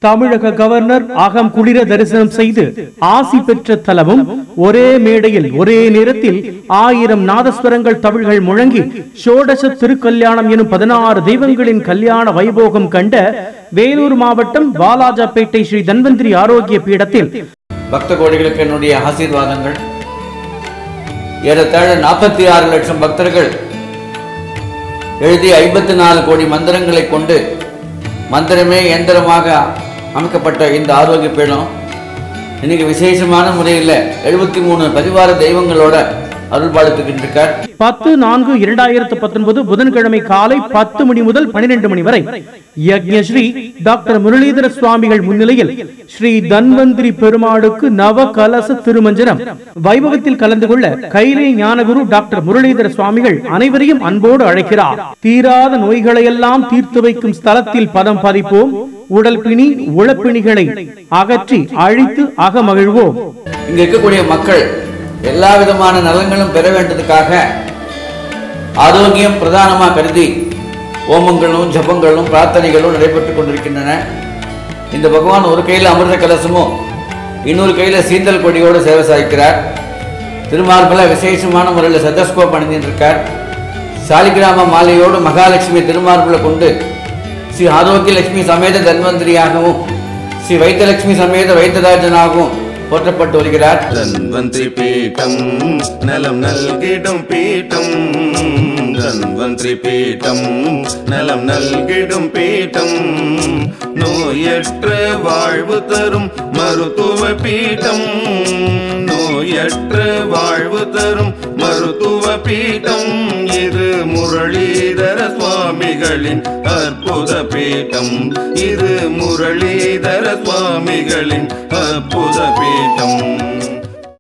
தமிழக கவர்னர் அகம் குளிர தரிசனம் செய்து ஆசி பெற்ற தலமும் ஒரே மேடையில் ஒரே நேரத்தில் ஆயிரம் நாதஸ்வரங்கள் தமிழ்கள் முழங்கி ஷோடச திருக்கல்யாணம் எனும் பதினாறு தெய்வங்களின் கல்யாண வைபோகம் கண்ட வேலூர் மாவட்டம் வாலாஜாபேட்டை ஸ்ரீ தன்வந்திரி ஆரோக்கிய பீடத்தில் பக்த கோடிகளுக்கு என்னுடைய ஆசீர்வாதங்கள் ஏறத்தாழ நாற்பத்தி ஆறு லட்சம் பக்தர்கள் எழுதி ஐம்பத்தி நாலு கோடி மந்திரங்களை கொண்டு மந்திரமே எந்திரமாக அமைக்கப்பட்ட இந்த ஆரோக்கிய பீடம் இன்னைக்கு விசேஷமான முறையில் எழுபத்தி மூணு பதிவார தெய்வங்களோட அருள்பாலித்துக்கின்றிருக்கார் பத்து நான்கு இரண்டாயிரத்து பத்தொன்பது புதன்கிழமை காலை பத்து மணி முதல் பனிரெண்டு மணி வரை யக்ஞஸ்ரீ டாக்டர் முரளிதர சுவாமிகள் முன்னிலையில் ஸ்ரீ தன்வந்திரி பெருமாளுக்கு நவ கலச திருமஞ்சனம் வைபவத்தில் கலந்து கொள்ள கைலை ஞானகுரு டாக்டர் முரளிதர சுவாமிகள் அனைவரையும் அன்போடு அழைக்கிறார் தீராத நோய்களையெல்லாம் தீர்த்து வைக்கும் ஸ்தலத்தில் பதம் பதிப்போம் உடல் பிணி உளப்பிணிகளை அகற்றி அழித்து அகமகிழ்வோம் இங்க இருக்கக்கூடிய மக்கள் எல்லா விதமான நலன்களும் பெற வேண்டதுக்காக ஆரோக்கியம் பிரதானமாக கருதி ஓமங்களும் ஜபங்களும் பிரார்த்தனைகளும் நடைபெற்றுக் கொண்டிருக்கின்றன இந்த பகவான் ஒரு கையில் அமிர்த கலசமும் இன்னொரு கையில் சீந்தல் கொடியோடு சேவை சாய்க்கிறார் திருமார்பல விசேஷமான முறையில் சதஸ்கோப் அணிந்துட்டு இருக்கார் சாலிகிராம மாலையோடு மகாலட்சுமி திருமார்புல கொண்டு ஸ்ரீ ஆரோக்கிய லட்சுமி சமேத தன்வந்திரியாகவும் ஸ்ரீ வைத்தலட்சுமி சமேத வைத்தராஜனாகவும் போற்றப்பட்டு வருகிறார் ധന്വന്ത്രി പീഠം നലം നൽകിടും പീഠം ധന്വന്ത്രി പീഠം നലം നൽകിടും പീഠം நோயற்ற வாழ்வு தரும் மருத்துவ பீഠம் நோயற்ற வாழ்வு தரும் மருத்துவ பீഠம் இது முரளிதர சுவாமிகளின் அற்புத பீഠம் இது முரளிதர சுவாமிகளின் அற்புத பீഠம்